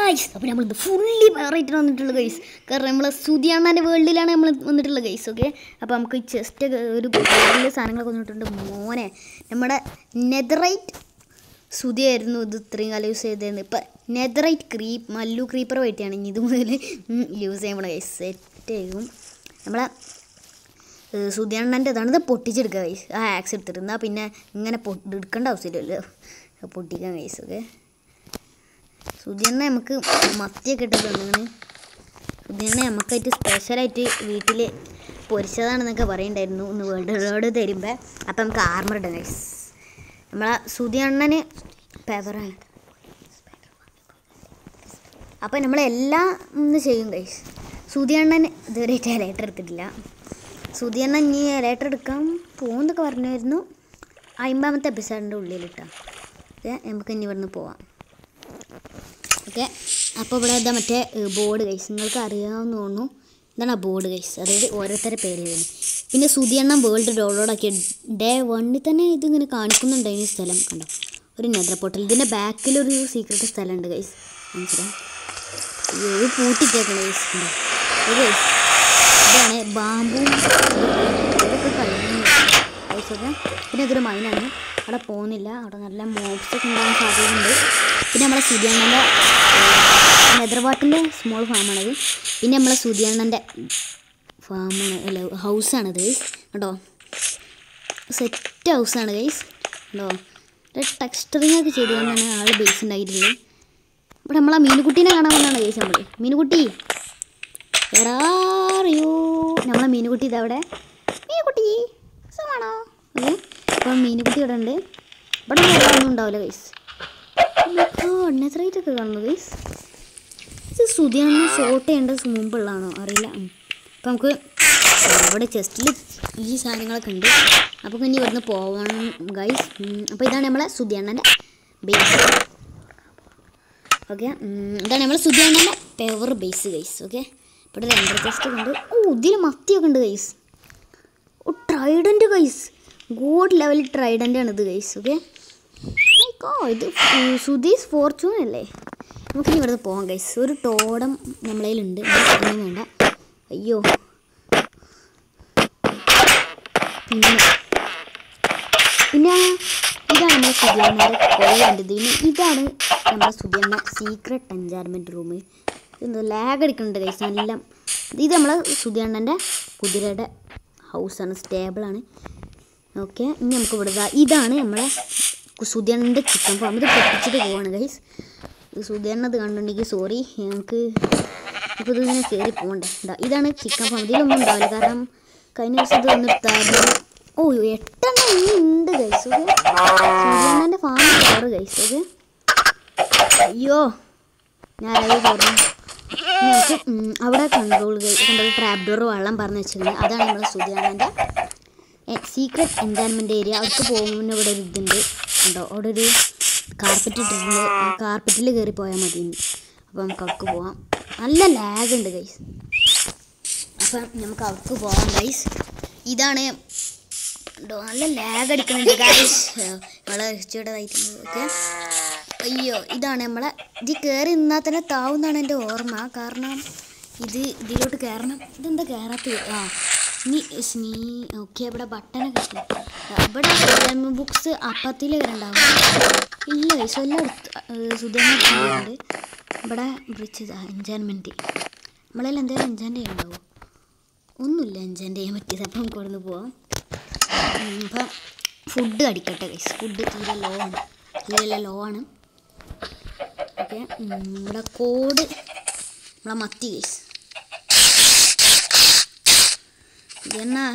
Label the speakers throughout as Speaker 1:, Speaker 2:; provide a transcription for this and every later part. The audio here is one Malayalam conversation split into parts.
Speaker 1: ഗൈസ് അപ്പോൾ നമ്മൾ ഫുള്ളി റേറ്റ് വന്നിട്ടുള്ള ഗൈസ് കാരണം നമ്മൾ സുതിയാണ്ണൻ്റെ വേൾഡിലാണ് നമ്മൾ വന്നിട്ടുള്ള ഗൈസ് ഓക്കെ അപ്പോൾ നമുക്ക് ജസ്റ്റ് ഒരു വലിയ സാധനങ്ങളൊക്കെ വന്നിട്ടുണ്ട് മോനെ നമ്മുടെ നെതറൈറ്റ് സുതിയായിരുന്നു ഇത് ഇത്രയും കാലം യൂസ് ചെയ്തത് ഇപ്പം നെതറൈറ്റ് ക്രീപ്പ് മല്ലു ക്രീപ്പർ പോയിട്ടാണ് ഇനി ഇത് മുതൽ യൂസ് ചെയ്യുമ്പോൾ ഗൈസ് സെറ്റ് ചെയ്യും നമ്മളെ സുതിയണ്ണൻ്റെ ഇതാണ് ഇത് പൊട്ടിച്ചെടുക്കുക ഗൈസ് ആ ആക്സ് എടുത്തിരുന്നാൽ പിന്നെ ഇങ്ങനെ പൊട്ടി എടുക്കേണ്ട ആവശ്യമില്ലല്ലോ പൊട്ടിക്കാൻ ഗൈസ് ഓക്കെ സുതിയണ്ണ നമുക്ക് മത്തിയൊക്കെ ഇട്ട് തന്നിങ്ങനെ സുതിയണ്ണ നമുക്കായിട്ട് സ്പെഷ്യലായിട്ട് വീട്ടിൽ പൊരിച്ചതാണെന്നൊക്കെ പറയുന്നുണ്ടായിരുന്നു ഒന്ന് വേൾഡ് തരുമ്പോൾ അപ്പം നമുക്ക് ആർമർ ഇടാം ഗൈസ് നമ്മളെ സുതിയണ്ണന് പെവറാണ് അപ്പോൾ നമ്മളെല്ലാം ഒന്ന് ചെയ്യും ഗൈസ് സുതിയണ്ണൻ ഇതുവരെയായിട്ട് ഇലക്ടർ എടുത്തിട്ടില്ല സുതിയണ്ണൻ ഇനി ഇലക്ടർ എടുക്കാൻ പോകുന്നൊക്കെ പറഞ്ഞായിരുന്നു അമ്പതാമത്തെ എപ്പിസോഡിൻ്റെ ഉള്ളിലിട്ടാ ഓക്കെ നമുക്ക് ഇനി ഇവിടുന്ന് പോവാം ഓക്കെ അപ്പോൾ ഇവിടെ ഇതാ മറ്റേ ബോർഡ് ഗൈസ് നിങ്ങൾക്ക് അറിയാമെന്ന് തോന്നുന്നു ഇതാണ് ആ ബോർഡ് ഗൈസ് അതായത് ഓരോരുത്തരുടെ പേര് എഴുതുന്നത് പിന്നെ സുതിയണ്ണം വേൾഡ് ഡൗൺലോഡ് ആക്കിയ ഡേ വണ്ണിൽ തന്നെ ഇതിങ്ങനെ കാണിക്കുന്നുണ്ട് ഈ സ്ഥലം കണ്ടോ ഒരു നെദ്ര പോർട്ടൽ ഇതിൻ്റെ ബാക്കിലൊരു സീക്രട്ട് സ്ഥലമുണ്ട് ഗൈസ് മനസ്സിലാവും ഇത് പൂട്ടിട്ടേക്കണം ഗൈസ് കണ്ടോ ഇത് ഗൈസ് ഇതാണ് ബാമ്പും ഇതൊക്കെ കഴിഞ്ഞു ഗൈസൊക്കെ പിന്നെ ഇതൊരു മൈനാണ് അവിടെ പോകുന്നില്ല അവിടെ നല്ല മോബ്സ് ഒക്കെ ഉണ്ടാകാൻ സാധ്യതയുണ്ട് പിന്നെ നമ്മളെ സുതിയണ്ണൻ്റെ നെതർവാട്ടിൻ്റെ സ്മോൾ ഫാമാണത് പിന്നെ നമ്മളെ സുതിയണ്ണൻ്റെ ഫാമാണ് അല്ല ഹൗസാണത് ഗൈസ് കേട്ടോ സെറ്റ് ഹൗസാണ് ഗൈസ് കേട്ടോ ടെക്സ്റ്ററിങ് ഒക്കെ ചെയ്തുകൊണ്ടാണ് ആൾ ബേസ് ഉണ്ടായിട്ടുള്ളത് ഇവിടെ നമ്മളെ മീനുകുട്ടീനെ കാണാൻ വന്നാണ് ഗൈസ് നമ്മൾ മീനുകുട്ടി എറാറിയോ നമ്മളെ മീനുകുട്ടി ഇതവിടെ മീനുകുട്ടി സുഖമാണോ ഓക്കെ അപ്പം മീനുകുട്ടി ഇവിടെ ഉണ്ട് ഇവിടെ ഒന്നും ഉണ്ടാവില്ല ഗൈസ് എണ്ണത്രൈറ്റ് ഒക്കെ കാണുന്നു ഗൈസ് ഇത് സുതിയാണ് ഷോർട്ട് ചെയ്യേണ്ടത് മുമ്പുള്ളതാണോ അറിയില്ല ഉം. അപ്പം നമുക്ക് അവിടെ ചെസ്റ്റിൽ ഈ സാധനങ്ങളൊക്കെ ഉണ്ട് അപ്പോൾ ഇനി ഇവിടുന്ന് പോകണം ഗൈസ് അപ്പോൾ ഇതാണ് നമ്മളെ സുതിയണ്ണൻ്റെ ബേസ് ഓക്കെ ഇതാണ് നമ്മളെ സുതിയണ്ണൻ്റെ പെവർ ബേസ് ഗൈസ് ഓക്കെ ഇവിടെ രണ്ട് ചെസ്റ്റ് ഉണ്ട് ഓ ഇതിൽ മത്തിയൊക്കെ ഉണ്ട് ഗൈസ് ഓ trident guys god level trident ആണ് ഇത് ഗൈസ് ഓക്കെ ഓ ഇത് സുധീസ് ഫോർച്യൂൺ അല്ലേ നമുക്കിനി ഇവിടുന്ന് പോകാം ഗൈസ് ഒരു ടോടം നമ്മളതിലുണ്ട് ഒന്നും വേണ്ട അയ്യോ പിന്നെ പിന്നെ ഇതാണ് നമ്മുടെ സുധിയമ്മയുടെ കൊള്ളാൻ്റെ ഇതിന് ഇതാണ് നമ്മുടെ സുധിയമ്മ സീക്രട്ട് എൻജായ്മെൻറ്റ് റൂം ഇത് ലാഗ് അടിക്കുന്നുണ്ട് കൈസ് നല്ല ഇത് നമ്മളെ സുധിയണ്ണൻ്റെ കുതിരയുടെ ഹൗസാണ് സ്റ്റേബിളാണ് ഓക്കെ ഇനി നമുക്ക് ഇവിടെ ദാ ഇതാണ് നമ്മളെ സുധിയണ്ണൻ്റെ ചിക്കൻ ഫാം ഇത് പൊട്ടിച്ചിട്ട് പോവാണ് ഗൈസ് സുധിയണ്ണ ഇത് കണ്ടിട്ടുണ്ടെങ്കിൽ സോറി ഞങ്ങൾക്ക് ഇപ്പോൾ ഇതിങ്ങനെ കയറി പോകണ്ടേ ഇതാ ഇതാണ് ചിക്കൻ ഫാം ഇതിലൊന്നും ഉണ്ടാവില്ല കാരണം കഴിഞ്ഞ ദിവസം ഇത് വന്നെടുത്തായിരുന്നു ഓ എട്ടെണ്ണം ഇനി ഉണ്ട് ഗൈസ് ഓക്കെ സുധിയണ്ണൻ്റെ ഫാം കയറ് ഗൈസ് ഓക്കെ അയ്യോ ഞാൻ അത് പറഞ്ഞു നമുക്ക് ഉം, അവിടെ കൺട്രോൾ കണ്ടത് ട്രാപ്പ് ഡോർ വെള്ളം പറഞ്ഞു വെച്ചിട്ടുണ്ട് അതാണ് നമ്മുടെ സുധിയാണൻ്റെ സീക്രട്ട് എൻജോയ്മെൻ്റ് ഏരിയ അവർക്ക് പോകുമ്പോൾ ഇവിടെ ഒരു ഇതുണ്ട് ഉണ്ടോ അവിടെ ഒരു കാർപ്പറ്റ് ഇട്ടിട്ടുണ്ട് ആ കാർപ്പറ്റിൽ കയറി പോയാൽ മതി അപ്പോൾ നമുക്ക് അവർക്ക് പോവാം നല്ല ലാഗ് ഉണ്ട് ഗൈസ് അപ്പം നമുക്ക് അവർക്ക് പോവാം ഗൈസ് ഇതാണ് ഉണ്ടോ നല്ല ലാഗ് അടിക്കുന്നുണ്ട് ഗൈസ് വളരെ രക്ഷയുടേതായിട്ടുണ്ട് ഓക്കെ അയ്യോ ഇതാണ് നമ്മളെ ഇത് കയറി നിന്നാൽ തന്നെ താവുന്നാണ് എൻ്റെ ഓർമ്മ കാരണം ഇത് ഇതിലോട്ട് കയറണം ഇതെന്താ കയറാത്ത ആ ഇനി സ്നീ ഓക്കെ ഇവിടെ ബട്ടനൊക്കെ ഇട്ടു ഇവിടെ ബുക്സ് അപ്പത്തിൽ വരണ്ടാവും ഇല്ല ഗൈസ് എല്ലാം സുധീർണ്ട് ഇവിടെ ബ്രിച്ച് എൻജോയ്മെൻറ്റ് നമ്മളെല്ലാം എന്തെങ്കിലും എൻജോയ് ചെയ്യാനുണ്ടാവും ഒന്നുമില്ല എൻജോയ് ചെയ്യാൻ പറ്റിയത് അപ്പം നമുക്ക് ഇവിടുന്ന് പോവാം ഉം, അപ്പം ഫുഡ് അടിക്കട്ടെ ഗൈസ് ഫുഡ് തീരെ ലോ ആണ് തീരെ ലോ ആണ് ഓക്കെ ഇവിടെ കോഡ് നമ്മളെ മത്തി ഗൈസ് എന്നാ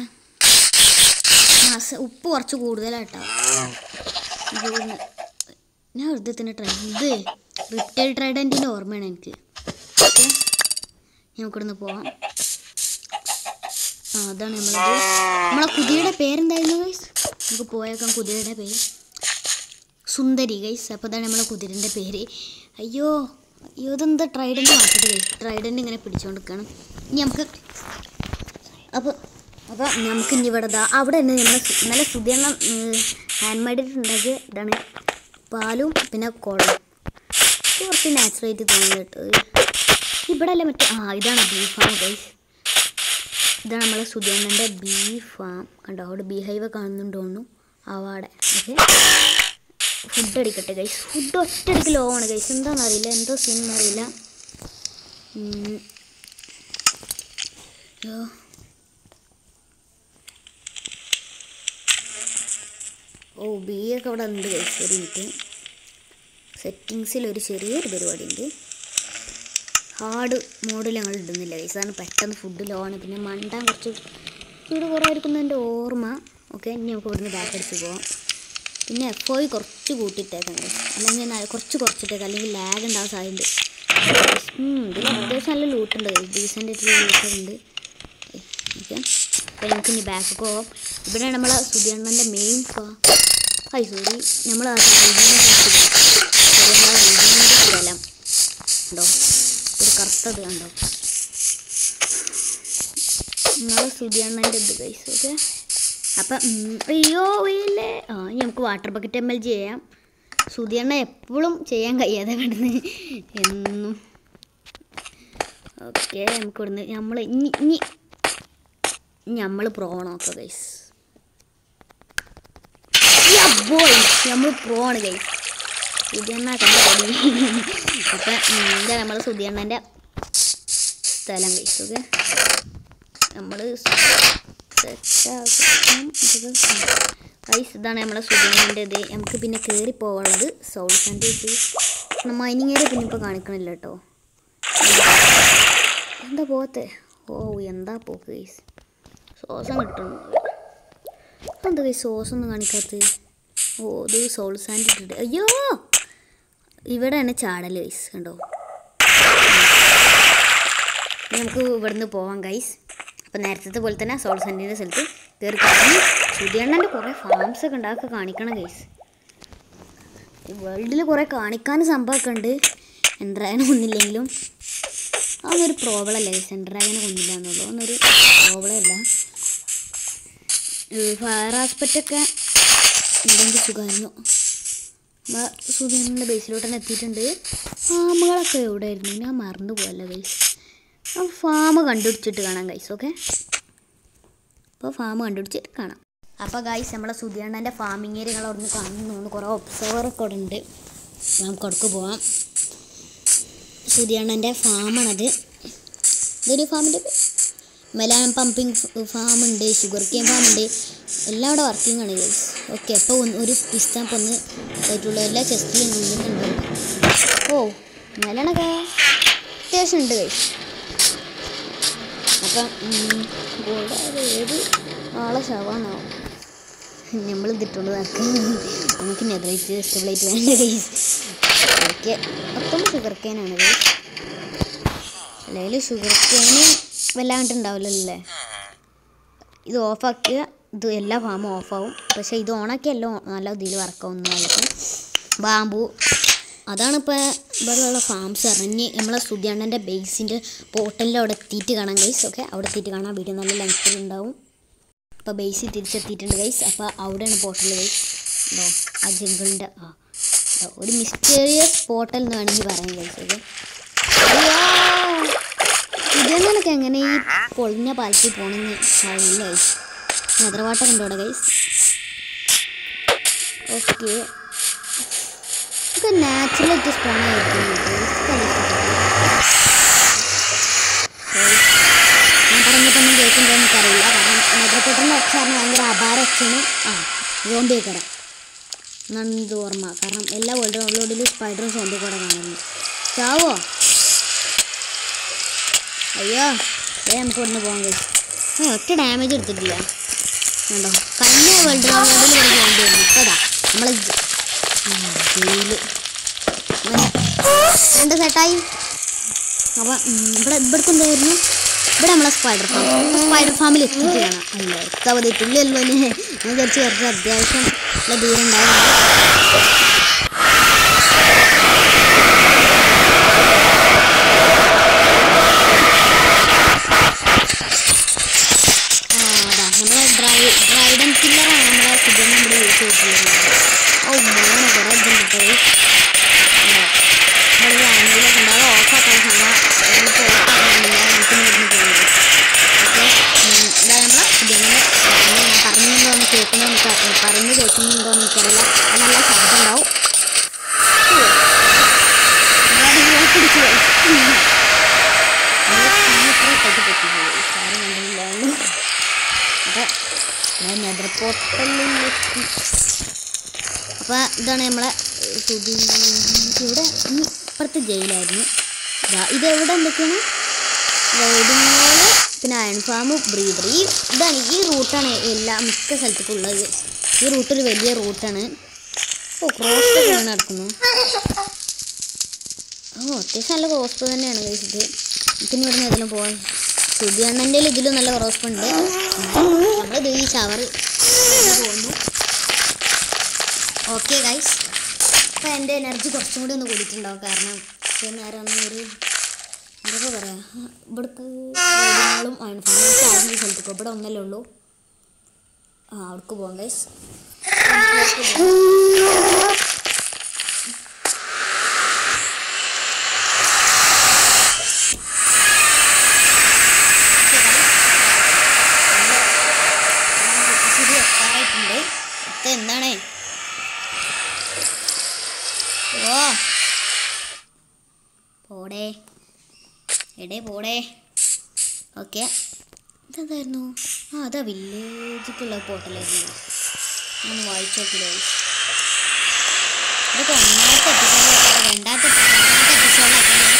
Speaker 1: മാസ ഉപ്പ് കുറച്ച് കൂടുതലാട്ടോ ഇതൊന്ന് ഞാൻ വെറുതെ തന്നെ ട്രൈ ഇത് റിട്ടേൽ ട്രൈഡൻറ്റിൻ്റെ ഓർമ്മയാണ് എനിക്ക് ഓക്കെ നമുക്കിവിടുന്ന് പോവാം ആ അതാണ് നമ്മളത് നമ്മളെ കുതിരയുടെ പേരെന്തായിരുന്നു ഗൈസ് നമുക്ക് പോയേക്കാം കുതിരയുടെ പേര് സുന്ദരി ഗൈസ് അപ്പോൾ അതാണ് നമ്മളെ കുതിരൻ്റെ പേര് അയ്യോ അയ്യോ ഇതെന്താ ട്രൈഡൻ്റ് മാറ്റട്ടെ ഗൈസ് ട്രൈഡൻ്റ് ഇങ്ങനെ പിടിച്ചുകൊണ്ടിരിക്കണം ഇനി നമുക്ക് അപ്പോൾ അപ്പോൾ നമുക്ക് ഇനി ഇവിടെ ദാ അവിടെ തന്നെ നമ്മൾ നല്ല സുതിയെണ്ണം ഹാൻഡ് മെയ്ഡ് ഉണ്ടാക്കിയ ഇതാണ് പാലും പിന്നെ കുളം ഓ കുറച്ച് നാച്ചുറലായിട്ട് തോന്നി കേട്ടോ ഇവിടെ അല്ലേ മറ്റേ ആ ഇതാണ് ബീ ഫാം ഗൈസ് ഇതാണ് നമ്മളെ സുധേണ്ണൻ്റെ ബീ ഫാം കണ്ടോ അവിടെ ബീ ഹൈവ കാണുന്നുണ്ടോന്നു അവിടെ ഓക്കെ ഫുഡ് അടിക്കട്ടെ ഗൈസ് ഫുഡ് ഒറ്റയടിക്ക് ലോ ആണ് ഗൈസ് എന്താണെന്ന് അറിയില്ല എന്തോ സീൻ അറിയില്ല ഉം. യ്യോ. ഓ ബി ഒക്കെ അവിടെ ഉണ്ട് ഗൈസ് ഒരു മിനിറ്റ് സെറ്റിങ്സിൽ ഒരു ചെറിയൊരു പരിപാടി ഉണ്ട് ഹാർഡ് മോഡിൽ ഞങ്ങൾ ഇടുന്നില്ല ഗൈസ് അതാണ് പെട്ടെന്ന് ഫുഡ് ലോ ആണ് പിന്നെ മണ്ടാൻ കുറച്ച് ചൂട് കുറവായിരിക്കുന്ന എൻ്റെ ഓർമ്മ ഓക്കെ ഇനി നമുക്ക് ഇവിടുന്ന് ബാക്ക് അടിച്ച് പോവാം പിന്നെ എഫ് ഒ കുറച്ച് കൂട്ടിയിട്ടേക്കാം guys. അല്ലെങ്കിൽ ന- കുറച്ച് കുറച്ചിട്ടേക്കാം അല്ലെങ്കിൽ ലാഗ് ഉണ്ടാവാൻ സാധ്യതയുണ്ട് ഉം, ഇതിൽ അത്യാവശ്യം നല്ല ലൂട്ടുണ്ട് ഡീസൻ്റ് ആയിട്ടുള്ള ലൂട്ടൊക്കെ ഉണ്ട് ഓക്കെ അപ്പോൾ നമുക്ക് ഇനി ബാക്ക് പോവാം ഇവിടെ നമ്മളെ സുധിയണ്ണൻ്റെ മെയിൻ ഫാ ഹായ് സോറി നമ്മൾ ആ സ്ഥലം ഉണ്ടോ ഒരു കറുത്തത് കണ്ടോ നമ്മളെ സുധിയണ്ണൻ്റെ ഇത് കൈസ് ഓക്കെ അപ്പം ഉം, അയ്യോ ഇല്ലേ ആ ഇനി നമുക്ക് water bucket M L G ചെയ്യാം സുധിയണ്ണ എപ്പോഴും ചെയ്യാൻ കഴിയാതെ കിടന്ന് എന്നും ഓക്കെ നമുക്ക് ഇവിടുന്ന് നമ്മൾ ഇനി ഇനി നമ്മൾ പ്രോ നോക്കാം ഗൈസ് ബോയ് നമ്മൾ പ്രോ ആണ് ഗൈസ് സുധിയണ്ണ കണ്ട പടി അപ്പം ഇതാ നമ്മൾ സുധിയണ്ണൻ്റെ സ്ഥലം ഗൈസ് ഓക്കെ നമ്മൾ ഗൈസ് ഇതാണ് നമ്മളെ സുധിയണ്ണൻ്റെ ഇത് നമുക്ക് പിന്നെ കയറി പോകാനുള്ളത് സോൾ സെൻറ്റേജ് മൈനിങ് ഏരിയ പിന്നെ ഇപ്പോൾ കാണിക്കണില്ല കേട്ടോ എന്താ പോകത്തെ ഓ എന്താ പോക്ക് ഗൈസ് സോസം കിട്ടണം എന്താ ഗൈസ് സോസ് ഒന്നും കാണിക്കാത്തത് ഓ ഇത് സോൾ സാൻഡ് ഇട്ടിട്ട് അയ്യോ ഇവിടെയാണ് ചാടൽ ഗൈസ് കണ്ടോ ഇനി നമുക്ക് ഇവിടുന്ന് പോവാം ഗൈസ് അപ്പം നേരത്തെ പോലെ തന്നെ സോൾ സാൻഡിൻ്റെ സ്ഥലത്ത് കയറി കഴിഞ്ഞ് സുധിയണ്ണൻ്റെ കുറേ ഫാംസ് ഒക്കെ ഉണ്ടാക്കി കാണിക്കണം ഗൈസ് വേൾഡിൽ കുറേ കാണിക്കാൻ സംഭവമൊക്കെ ഉണ്ട് എൻഡ്രാഗനെ കൊന്നില്ലെങ്കിലും അതൊന്നൊരു പ്രോബ്ലം അല്ല ഗൈസ് എൻഡ്രാഗനെ കൊന്നില്ല എന്നുള്ളൂ ഒന്നൊരു പ്രോബ്ലം അല്ല ഫയർ ആസ്പെക്റ്റൊക്കെ ഉണ്ടെങ്കിൽ സുഖമായിരുന്നു നമ്മൾ സുധീറിൻ്റെ ബേസിലോട്ട് തന്നെ എത്തിയിട്ടുണ്ട് ഫാമുകളൊക്കെ എവിടെയായിരുന്നു ഞാൻ മറന്നു പോയല്ലോ ഗൈസ് ആ ഫാം കണ്ടുപിടിച്ചിട്ട് കാണാം ഗൈസ് ഓക്കെ അപ്പോൾ ഫാം കണ്ടുപിടിച്ചിട്ട് കാണാം അപ്പോൾ ഗൈസ് നമ്മളെ സുധിയണ്ണൻ്റെ ഫാമിങ് ഏരിയകൾ അവിടെ നിന്ന് കാണുന്നു കുറേ ഒബ്സർവറൊക്കെ അവിടെ ഉണ്ട് നമുക്ക് അവിടേക്ക് പോവാം സുധിയണ്ണൻ്റെ ഫാമാണത് ഇതൊരു ഫാമിൻ്റെ മെലാൻ പമ്പിങ് ഫാമുണ്ട് ഷുഗർ കെയിൻ ഫാമുണ്ട് എല്ലാം അവിടെ വർക്കിംഗ് ആണ് ഗൈസ് ഓക്കെ അപ്പോൾ ഒന്ന് ഒരു പിസ്താപ്പ് ഒന്ന് ആയിട്ടുള്ള എല്ലാ ചെസ്റ്റിലും ഉള്ളിലുണ്ട് ഓ മെലാനൊക്കെ അത്യാവശ്യം ഉണ്ട് ഗൈസ് അപ്പം ഗോൾഡ് അത് ഏത് ആളെ ശവാണാവും നമ്മൾ ഇതിട്ടുകൊണ്ട് നടക്കും നമുക്ക് നെതറേറ്റ് സ്റ്റെബിലൈറ്റ് വേണ്ട ഗൈസ് ഓക്കെ അപ്പം ഷുഗർ കെയിനാണ് ഗൈസ് അല്ലെങ്കിൽ ഷുഗർ കെയിന് വല്ലാണ്ട് ഉണ്ടാവില്ലല്ലേ ഇത് ഓഫാക്കിയ ഇത് എല്ലാ ഫാമും ഓഫാവും പക്ഷേ ഇത് ഓണാക്കി എല്ലാം നല്ല ഇതിൽ വർക്കാവുന്നതായിരിക്കും ബാമ്പു അതാണ് ഇപ്പോൾ ഇവിടെയുള്ള ഫാംസ് അറിഞ്ഞ് നമ്മളെ സുധിയണ്ണൻ്റെ ബേസിൻ്റെ പോർട്ടലിൽ അവിടെ എത്തിയിട്ട് കാണാം ഗൈസ് ഓക്കെ അവിടെ എത്തിയിട്ട് കാണാം വീഡിയോ നല്ല ലെങ്ത്തിൽ ഉണ്ടാവും അപ്പോൾ ബേസിൽ തിരിച്ചെത്തിയിട്ടുണ്ട് ഗൈസ് അപ്പോൾ അവിടെയാണ് പോർട്ടൽ ഗൈസ് ഉണ്ടോ ആ ജംഗിളിൻ്റെ ആ ദോ, ഒരു മിസ്റ്റീരിയസ് പോർട്ടൽ എന്ന് വേണമെങ്കിൽ പറയാം ഗൈസ് ഓക്കെ ഇതെങ്ങനൊക്കെ എങ്ങനെ ഈ പൊളിഞ്ഞ പാലത്തിൽ പോകണമെന്ന് അറിയില്ല ഗൈസ് മധുരവാട്ടം ഉണ്ടോ അവിടെ ഗൈസ് ഓക്കെ ഇതൊക്കെ നാച്ചുറലായിട്ട് സ്പോൺ ആയിരിക്കും ഞാൻ പറഞ്ഞിട്ടൊന്നും കേൾക്കുമ്പോൾ എനിക്കറിയില്ല കാരണം മധുരപ്പെട്ടെന്ന് ഒച്ചാറിന് ഭയങ്കര അപാര ഒച്ചയാണ് ആ സോംബിയൊക്കെ എന്നാണ് ഇത് ഓർമ്മ കാരണം എല്ലാ വേൾഡ് ഓൾറെഡിയിൽ സ്പൈഡറും സോംബി കൂടെ കാണുന്നു ചാവോ അയ്യോ ഏ നമുക്ക് ഇവിടുന്ന് പോകാൻ കഴിയും ഏ ഒറ്റ ഡാമേജ് എടുത്തിട്ടില്ല കണ്ടോ കഴിഞ്ഞ വേൾഡ് ഓൾറെഡിയിൽ ഇവിടെ സോംബി ആയിരുന്നു ഇപ്പതാ നമ്മളെ ജയില് രണ്ട് സെറ്റായി അപ്പം ഇവിടെ ഇവിടേക്ക് എന്തായിരുന്നു ഇവിടെ നമ്മളെ സ്പൈഡർ ഫാം സ്പൈഡർ ഫാമിൽ എത്തിയിട്ട് കാണാം അല്ല എത്താവത് എത്തില്ലല്ലോ ഞാൻ വിചാരിച്ച് കുറച്ച് അത്യാവശ്യം ഉള്ള ദൂരം ഉണ്ടായിരുന്നു ആ അതാ നമ്മളെ ഡ്രൈ ഡ്രൈഡൻ കില്ലറാണ് നമ്മളെ സുഖം നമ്മൾ യൂസ് ചെയ്തിട്ടുള്ളത് ഓ മോനെ കുറേ ഇതുണ്ട് കേട്ടോ ഈ നെതർപോട്ടലിലെത്തി അപ്പോൾ ഇതാണ് നമ്മളെ സുധി ഇവിടെ ഇനി ഇപ്പുറത്തെ ജയിലായിരുന്നു ദാ ഇത് എവിടെ എന്തൊക്കെയാണ് റൈഡിങ് മോള് പിന്നെ അയൺ ഫാം ബ്രീഡർ ഈ ഇതാണ് ഈ റൂട്ടാണ് എല്ലാ മിക്ക സ്ഥലത്തേക്കും ഉള്ളത് ഈ റൂട്ട് ഒരു വലിയ റൂട്ടാണ് ഓ ക്രോസ് ഒക്കെ നടക്കുന്നു ഓ അത്യാവശ്യം നല്ല ക്രോസ്പ് തന്നെയാണ് കഴിച്ചത് പിന്നെ ഇവിടുന്ന് ഏതെങ്കിലും പോകാൻ സുധിയണ്ണൻ്റെ ഇതിലും നല്ല ക്രോസ്പ് ഉണ്ട് നമ്മളിത് ഈ ഷവർ പോകുന്നു ഓക്കെ ഗൈസ് അപ്പോൾ എൻ്റെ എനർജി കുറച്ചും കൂടി ഒന്ന് കൂടിയിട്ടുണ്ടാവും കാരണം ഇത്രയും നേരം ഒന്ന് ഒരു എന്തൊക്കെ പറയാ ഇവിടേക്ക് വൈകുന്നേരങ്ങളും അയൺഫോണും ആദ്യം സ്ഥലത്തേക്ക് ഇവിടെ ഒന്നല്ലേ ഉള്ളൂ ആ അവിടേക്ക് പോകാം ഗൈസ് ശരി എത്താറായിട്ടുണ്ട് ഇത് എന്താണ് ഓ പോടേ എടേ പോടേ ഓക്കെ ഇതെന്തായിരുന്നു ആ അതാ വില്ലേജിക്കുള്ള പോർട്ടലായിരുന്നു ഒന്ന് വായിച്ചു നോക്കില്ലേ ഇതൊക്കെ ഒന്നാമത്തെ എപ്പിസോഡ് രണ്ടാമത്തെ രണ്ടാമത്തെ എപ്പിസോഡിലൊക്കെയാണ്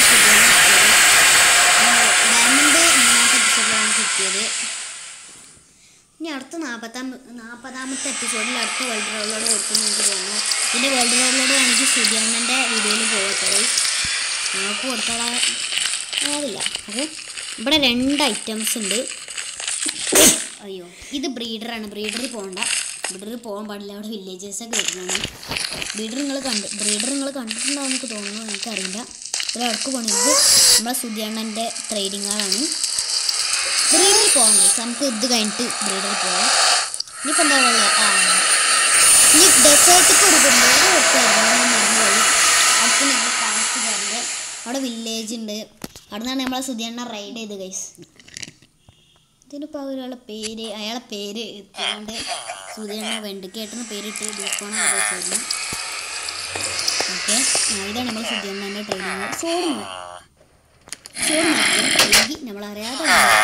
Speaker 1: ഡയമണ്ട് മൂന്നാമത്തെ എപ്പിസോഡിലാണ് കിട്ടിയത് ഇനി അടുത്ത നാൽപ്പത്താം നാൽപ്പതാമത്തെ എപ്പിസോഡിൽ അടുത്ത വേൾഡ് റോഡിലോട് കൊടുക്കുന്നു എനിക്ക് തോന്നുന്നു ഇതിൻ്റെ വേൾഡ് റോഡിലോട് വേണമെങ്കിൽ സുധിയാനൻ്റെ വീഡിയോയിൽ പോകട്ടെ നമുക്ക് കൊടുത്താൽ ആവില്ല അത് ഇവിടെ രണ്ട് ഐറ്റംസ് ഉണ്ട് അയ്യോ ഇത് ബ്രീഡറാണ് ബ്രീഡറിൽ പോകണ്ട ബ്രീഡറിൽ പോകാൻ പാടില്ല അവിടെ വില്ലേജസൊക്കെ വരുന്നതാണ് ബ്രീഡർ നിങ്ങൾ കണ്ട് ബ്രീഡർ നിങ്ങൾ കണ്ടിട്ടുണ്ടാവും എനിക്ക് തോന്നുന്നു എനിക്കറിയില്ല ഒരു അടുക്ക് പോകണം ഇത് നമ്മളെ സുധിയണ്ണൻ്റെ ട്രേഡിംഗ് ആളാണ് ബ്രീഡറിൽ പോകാം guys. നമുക്ക് ഇത് കഴിഞ്ഞിട്ട് ബ്രീഡറിൽ പോകാം ഇനിയിപ്പോൾ എന്താ പറയുക ആ ഇനി ഡെസേർട്ടിക്ക് ഒരു കൊണ്ടുപോയി മറന്നുപോയി അടുത്ത് ഞങ്ങൾ കാണിച്ചു തരുന്നത് അവിടെ വില്ലേജ് ഉണ്ട് അവിടെ നിന്നാണ് നമ്മളെ സുധിയണ്ണ റൈഡ് ചെയ്ത് ഗൈസ് ഇതിനിപ്പോൾ ഒരാളെ പേര് അയാളെ പേര് ഇട്ടുകൊണ്ട് സുധിയണ്ണ വെണ്ടിക്കേട്ടെന്ന് പേരിട്ട് ദീപ്പോണ ആലോചിച്ചിരുന്നു ഓക്കെ ഇതാണ് നമ്മൾ സുധിയണ്ണൻ്റെ ട്രെയിനിങ് സോഡ് സോഡ് മാറ്റണം അല്ലെങ്കിൽ നമ്മളറിയാതെ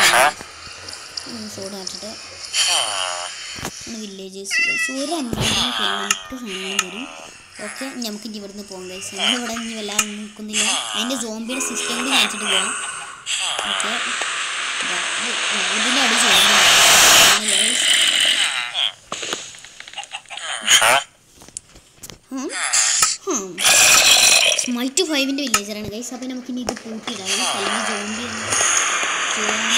Speaker 1: സോഡ് മാറ്റിട്ട് വില്ലേജസ് സൂര്യ അമ്പലം പെണ്ണിട്ട് സാധനം വരും ഓക്കെ നമുക്ക് ഇനി ഇവിടുന്ന് പോകാം ഗൈസ് നമ്മൾ ഇവിടെ ഇനി വല്ലാതെ നിൽക്കുന്നില്ല അതിൻ്റെ സോംബിയുടെ സിസ്റ്റം കൂടി കാണിച്ചിട്ട് പോകാം ഓക്കെ ഇതിൻ്റെ അടി സ്മൈറ്റ് ഫൈവിൻ്റെ വില്ലേജറാണ് ഗൈസ് അപ്പോൾ നമുക്ക് ഇനി ഇത് പൂട്ടിയിടാം അല്ലെങ്കിൽ ജോംബി ജോംബി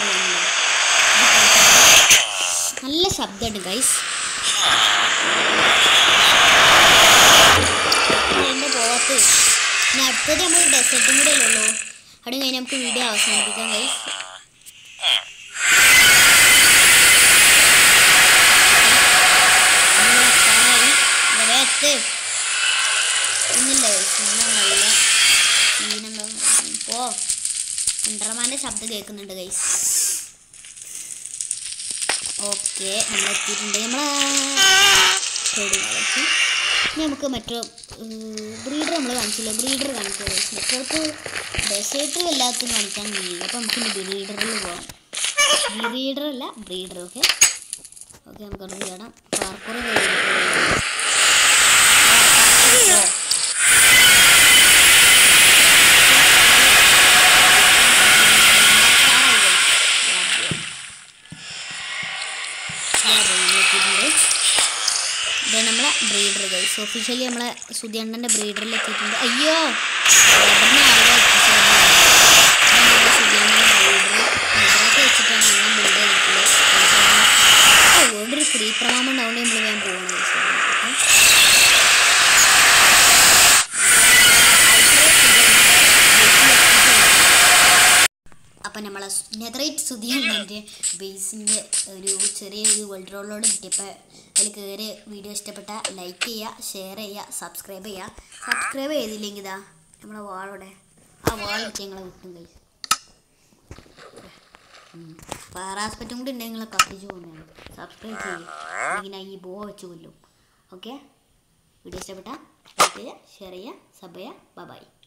Speaker 1: നല്ല ശബ്ദമുണ്ട് ഗൈസ് എൻ്റെ പോകത്ത് ഇനി അടുത്തത് നമ്മൾ ഡെസേർട്ടും കൂടെ അല്ലല്ലോ അവിടെ കഴിഞ്ഞ് നമുക്ക് വീഡിയോ അവസാനിപ്പിക്കാം ഗൈസ് ഒന്നില്ല ഒന്നല്ല സീനുണ്ടാവും പോ ഇൻട്രമാൻ്റെ ശബ്ദം കേൾക്കുന്നുണ്ട് ഗൈസ് ഓക്കെ നമ്മൾ എത്തിയിട്ടുണ്ട് നമ്മളെ ചെടികളൊക്കെ ഇനി നമുക്ക് മറ്റോ ബ്രീഡർ നമ്മൾ കാണിച്ചില്ല ബ്രീഡർ കാണിക്കുക മറ്റോർക്ക് ഡെസേർട്ട് എല്ലാത്തും കാണിക്കാൻ കഴിയില്ല അപ്പോൾ നമുക്ക് ഇനി ബ്രീഡറിൽ പോകാം ബ്രീഡർ അല്ല ബ്രീഡർ ഓക്കെ ഓക്കെ നമുക്ക് അവിടെ ചേടാം പാർക്കൂർ ഇത് നമ്മളെ ബ്രീഡർ ഗൈസ് ഒഫീഷ്യലി നമ്മളെ സുധിയണ്ണൻ്റെ ബ്രീഡറിൽ എത്തിയിട്ടുണ്ട് അയ്യോ ഇവിടുന്ന് ആളുകൾ സുധിയണ്ണൻ്റെ ബ്രീഡർ ബ്രീഡറൊക്കെ വെച്ചിട്ടാണ് എല്ലാം ബിൽഡ് ചെയ്തിട്ടുള്ളത് ഓ ഇവിടെ ഒരു ഫ്രീ പ്രമാണം ഉണ്ടാവുകൊണ്ട് നമ്മൾ ഞാൻ പോകുന്നത് അപ്പം നമ്മളെ നെതറേറ്റ് സുധിയണ്ണൻ്റെ ബേസിൻ്റെ ഒരു ചെറിയ ഒരു വേൾഡ് റോളിലോട് കിട്ടിയപ്പോൾ അതിൽ കയറി വീഡിയോ ഇഷ്ടപ്പെട്ട ലൈക്ക് ചെയ്യുക ഷെയർ ചെയ്യുക സബ്സ്ക്രൈബ് ചെയ്യുക സബ്സ്ക്രൈബ് ചെയ്തില്ലെങ്കിൽ ഇതാ നമ്മളെ വാളോടെ ആ വാൾ വെച്ച് ഞങ്ങളെ വിട്ടും കൈ പാറാസ്പെറ്റും കൂടി ഉണ്ടെങ്കിൽ നിങ്ങളെ കത്തിച്ചു പോകുന്നതാണ് സബ്സ്ക്രൈബ് ചെയ്യും അല്ലെങ്കിൽ ഞാൻ ഈ ബോ വെച്ച് കൊല്ലും ഓക്കെ വീഡിയോ ഇഷ്ടപ്പെട്ട ലൈക്ക് ചെയ്യുക ഷെയർ ചെയ്യുക സബ് ചെയ്യുക ബൈ